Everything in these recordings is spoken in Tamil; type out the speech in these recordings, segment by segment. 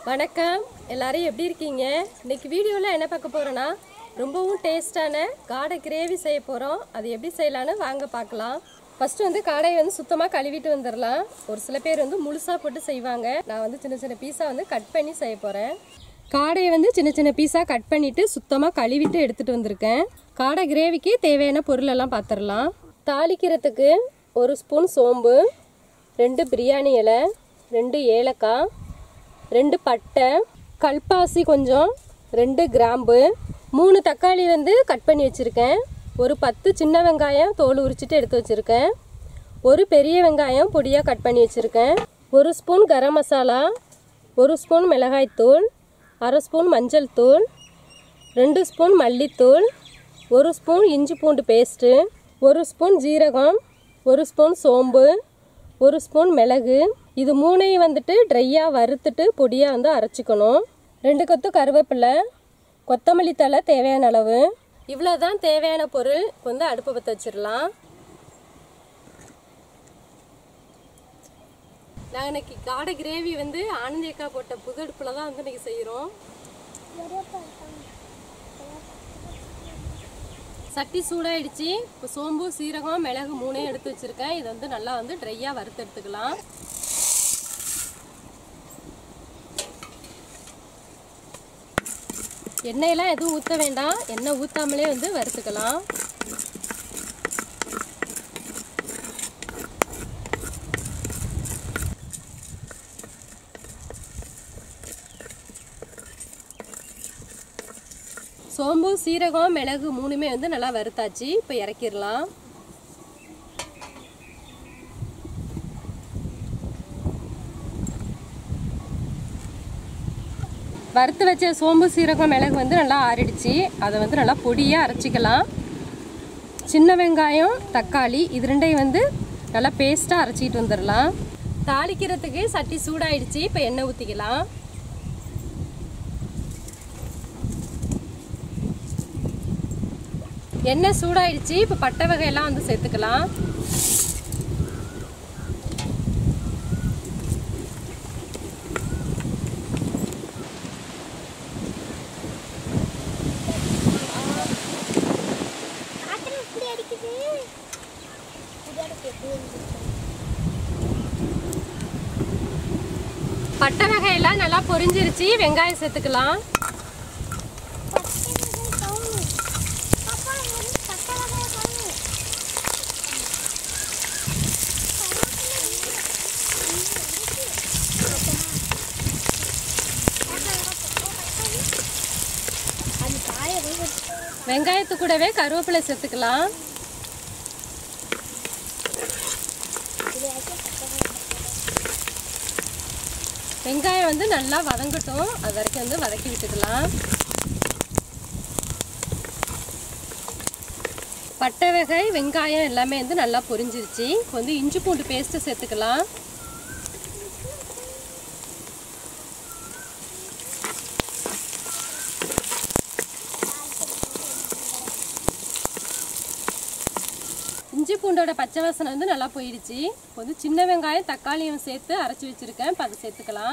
வணக்கம் எல்லாரும் எப்படி இருக்கீங்க இன்னைக்கு வீடியோவில் என்ன பார்க்க போகிறோன்னா ரொம்பவும் டேஸ்டான காடை கிரேவி செய்ய போகிறோம் அது எப்படி செய்யலான்னு வாங்க பார்க்கலாம் ஃபஸ்ட்டு வந்து காடையை வந்து சுத்தமாக கழுவிட்டு வந்துடலாம் ஒரு சில பேர் வந்து முழுசாக போட்டு செய்வாங்க நான் வந்து சின்ன சின்ன பீஸாக வந்து கட் பண்ணி செய்ய போகிறேன் காடையை வந்து சின்ன சின்ன பீஸாக கட் பண்ணிவிட்டு சுத்தமாக கழுவிட்டு எடுத்துகிட்டு வந்திருக்கேன் காடை கிரேவிக்கு தேவையான பொருளெல்லாம் பார்த்துடலாம் தாளிக்கிறதுக்கு ஒரு ஸ்பூன் சோம்பு ரெண்டு பிரியாணி இலை ரெண்டு ஏலக்காய் ரெண்டு பட்டை கல்பாசி கொஞ்சம் ரெண்டு கிராம்பு மூணு தக்காளி வந்து கட் பண்ணி வச்சுருக்கேன் ஒரு பத்து சின்ன வெங்காயம் தோல் உரிச்சிட்டு எடுத்து வச்சுருக்கேன் ஒரு பெரிய வெங்காயம் பொடியாக கட் பண்ணி வச்சுருக்கேன் ஒரு ஸ்பூன் கரம் மசாலா ஒரு ஸ்பூன் மிளகாய்த்தூள் அரை ஸ்பூன் மஞ்சள் தூள் ரெண்டு ஸ்பூன் மல்லித்தூள் ஒரு ஸ்பூன் இஞ்சி பூண்டு பேஸ்ட்டு ஒரு ஸ்பூன் ஜீரகம் ஒரு ஸ்பூன் சோம்பு ஒரு ஸ்பூன் மிளகு இது மூணையும் வந்துட்டு ட்ரையாக வறுத்துட்டு பொடியாக வந்து அரைச்சிக்கணும் ரெண்டு கொத்து கருவேப்பிலை கொத்தமல்லி தழை தேவையான அளவு இவ்வளோ தான் தேவையான பொருள் இப்போ வந்து அடுப்பை பற்ற வச்சிடலாம் நாங்கள் இன்னைக்கு காடை கிரேவி வந்து ஆனந்தியக்கா போட்ட புது அடுப்பில் தான் வந்து இன்னைக்கு செய்கிறோம் சட்டி சூடாயிடுச்சு இப்போ சோம்பு சீரகம் மிளகு மூணையும் எடுத்து வச்சிருக்கேன் இதை வந்து நல்லா வந்து ட்ரையாக வறுத்து எடுத்துக்கலாம் எண்ணெயெல்லாம் எதுவும் ஊற்ற வேண்டாம் எண்ணெய் ஊற்றாமலே வந்து வறுத்துக்கலாம் சோம்பு சீரகம் மிளகு மூணுமே வந்து நல்லா வறுத்தாச்சு இப்போ இறக்கிடலாம் வறுத்து வச்ச சோம்பு சீரகம் மிளகு வந்து நல்லா ஆறிடுச்சு அதை வந்து நல்லா பொடியாக அரைச்சிக்கலாம் சின்ன வெங்காயம் தக்காளி இது ரெண்டையும் வந்து நல்லா பேஸ்ட்டாக அரைச்சிட்டு வந்துடலாம் தாளிக்கிறதுக்கு சட்டி சூடாயிடுச்சு இப்போ எண்ணெய் ஊற்றிக்கலாம் எண்ணெய் சூடாயிடுச்சு இப்போ பட்டை வகையெல்லாம் வந்து சேர்த்துக்கலாம் காத்துல இப்படி அடிக்குது இது அடிக்கு எப்படி இருந்துச்சு பட்டை வகையெல்லாம் நல்லா பொரிஞ்சிருச்சு வெங்காயம் சேர்த்துக்கலாம் வெங்காயத்து கூடவே கருவேப்பிலை சேர்த்துக்கலாம் வெங்காயம் வந்து நல்லா வதங்கட்டும் அது வரைக்கும் வந்து வதக்கி விட்டுக்கலாம் பட்டை வகை வெங்காயம் எல்லாமே வந்து நல்லா பொரிஞ்சிருச்சு இப்போ வந்து இஞ்சி பூண்டு பேஸ்ட்டு சேர்த்துக்கலாம் இஞ்சி பூண்டோட பச்சை வாசனை வந்து நல்லா போயிடுச்சு இப்போ வந்து சின்ன வெங்காயம் தக்காளியும் சேர்த்து அரைச்சி வச்சுருக்கேன் இப்போ அதை சேர்த்துக்கலாம்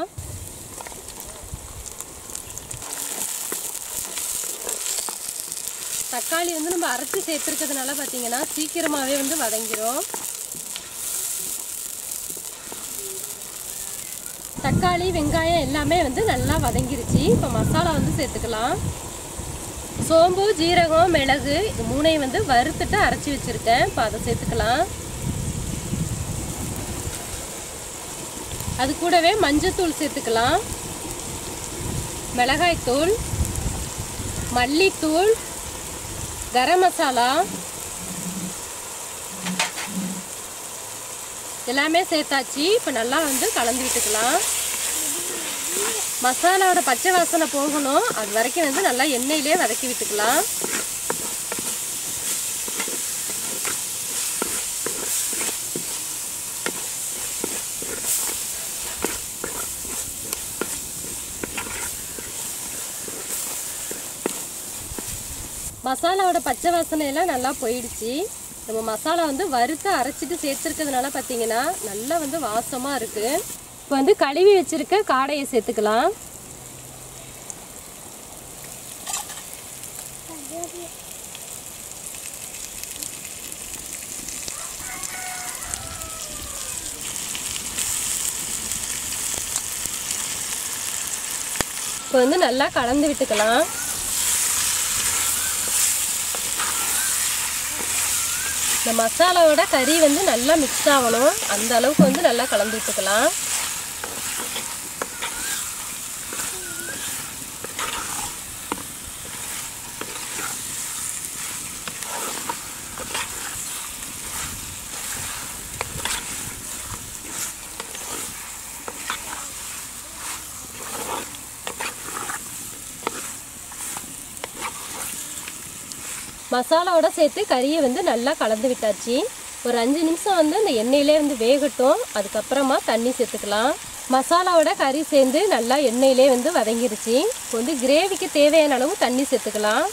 தக்காளி வந்து நம்ம அரைச்சி சேர்த்துருக்கிறதுனால பார்த்தீங்கன்னா சீக்கிரமாகவே வந்து வதங்கிரும் தக்காளி வெங்காயம் எல்லாமே வந்து நல்லா வதங்கிருச்சு இப்போ மசாலா வந்து சேர்த்துக்கலாம் சோம்பு ஜீரகம் மிளகு இது மூணையும் வந்து வறுத்துட்டு அரைச்சி வச்சுருக்கேன் இப்போ அதை சேர்த்துக்கலாம் அது கூடவே மஞ்சத்தூள் சேர்த்துக்கலாம் மிளகாய்த்தூள் மல்லித்தூள் கரம் மசாலா எல்லாமே சேர்த்தாச்சு இப்போ நல்லா வந்து கலந்து விட்டுக்கலாம் மசாலாவோட பச்சை வாசனை போகணும் அது வரைக்கும் வந்து நல்லா எண்ணெயிலே வதக்கி விட்டுக்கலாம் மசாலாவோட பச்சை வாசனை எல்லாம் நல்லா போயிடுச்சு நம்ம மசாலா வந்து வறுத்து அரைச்சிட்டு சேர்த்துருக்கிறதுனால பார்த்தீங்கன்னா நல்லா வந்து வாசமாக இருக்குது இப்போ வந்து கழுவி வச்சிருக்க காடையை சேர்த்துக்கலாம் இப்போ வந்து நல்லா கலந்து விட்டுக்கலாம் இந்த மசாலாவோட கறி வந்து நல்லா மிக்ஸ் ஆகணும் அந்த அளவுக்கு வந்து நல்லா கலந்து விட்டுக்கலாம் மசாலாவோட சேர்த்து கறியை வந்து நல்லா கலந்து விட்டாச்சு ஒரு அஞ்சு நிமிஷம் வந்து அந்த எண்ணெயிலே வந்து வேகட்டும் அதுக்கப்புறமா தண்ணி சேர்த்துக்கலாம் மசாலாவோட கறி சேர்ந்து நல்லா எண்ணெயிலே வந்து வதங்கிருச்சு இப்போ வந்து கிரேவிக்கு தேவையான அளவு தண்ணி சேர்த்துக்கலாம்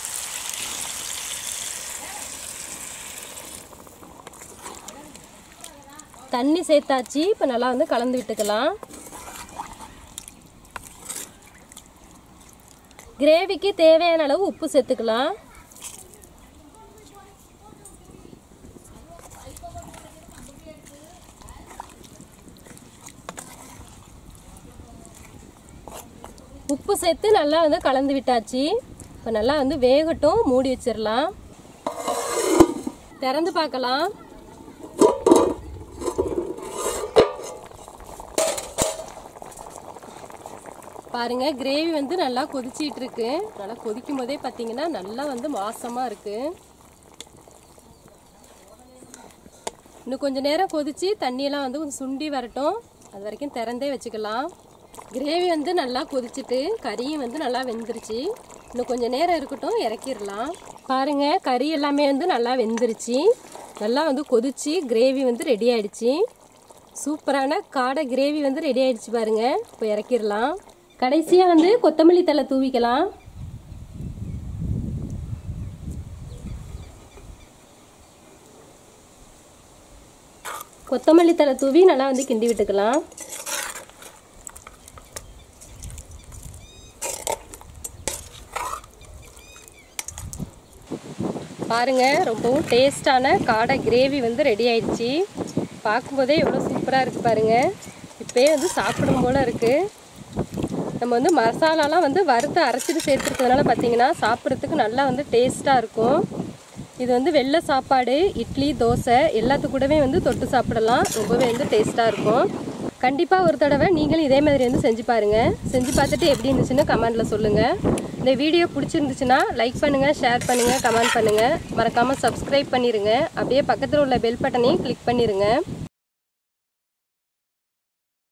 தண்ணி சேர்த்தாச்சு இப்போ நல்லா வந்து கலந்து விட்டுக்கலாம் கிரேவிக்கு தேவையான அளவு உப்பு சேர்த்துக்கலாம் உப்பு சேர்த்து நல்லா வந்து கலந்து விட்டாச்சு இப்போ நல்லா வந்து வேகட்டும் மூடி வச்சிடலாம் திறந்து பார்க்கலாம் பாருங்க கிரேவி வந்து நல்லா கொதிச்சிட்டு இருக்கு நல்லா கொதிக்கும் போதே பார்த்தீங்கன்னா நல்லா வந்து வாசமா இருக்கு இன்னும் கொஞ்ச நேரம் கொதிச்சு தண்ணியெல்லாம் வந்து கொஞ்சம் சுண்டி வரட்டும் அது வரைக்கும் திறந்தே வச்சுக்கலாம் கிரேவி வந்து நல்லா கொதிச்சுட்டு கறியும் வந்து நல்லா வெந்துருச்சு இன்னும் கொஞ்சம் நேரம் இருக்கட்டும் இறக்கிடலாம் பாருங்க கறி எல்லாமே வந்து நல்லா வெந்துருச்சு நல்லா வந்து கொதிச்சு கிரேவி வந்து ரெடி ஆயிடுச்சு சூப்பரான காடை கிரேவி வந்து ரெடி ஆயிடுச்சு பாருங்க இப்போ இறக்கிடலாம் கடைசியாக வந்து கொத்தமல்லி தழை தூவிக்கலாம் கொத்தமல்லி தழை தூவி நல்லா வந்து கிண்டி விட்டுக்கலாம் பாருங்க ரொம்பவும் டேஸ்டான காடை கிரேவி வந்து ரெடி ஆயிடுச்சு பார்க்கும்போதே எவ்வளோ சூப்பராக இருக்குது பாருங்க இப்போயே வந்து சாப்பிடும் போல இருக்குது நம்ம வந்து மசாலாலாம் வந்து வறுத்து அரைச்சிட்டு சேர்த்துருக்கிறதுனால பார்த்தீங்கன்னா சாப்பிட்றதுக்கு நல்லா வந்து டேஸ்ட்டாக இருக்கும் இது வந்து வெள்ளை சாப்பாடு இட்லி தோசை எல்லாத்து கூடவே வந்து தொட்டு சாப்பிடலாம் ரொம்பவே வந்து டேஸ்ட்டாக இருக்கும் கண்டிப்பாக ஒரு தடவை நீங்களும் இதே மாதிரி வந்து செஞ்சு பாருங்கள் செஞ்சு பார்த்துட்டு எப்படி இருந்துச்சுன்னு கமெண்ட்டில் சொல்லுங்கள் இந்த வீடியோ பிடிச்சிருந்துச்சுன்னா லைக் பண்ணுங்கள் ஷேர் பண்ணுங்கள் கமெண்ட் பண்ணுங்கள் மறக்காமல் சப்ஸ்கிரைப் பண்ணிடுங்க அப்படியே பக்கத்தில் உள்ள பெல் பட்டனையும் கிளிக் பண்ணிடுங்க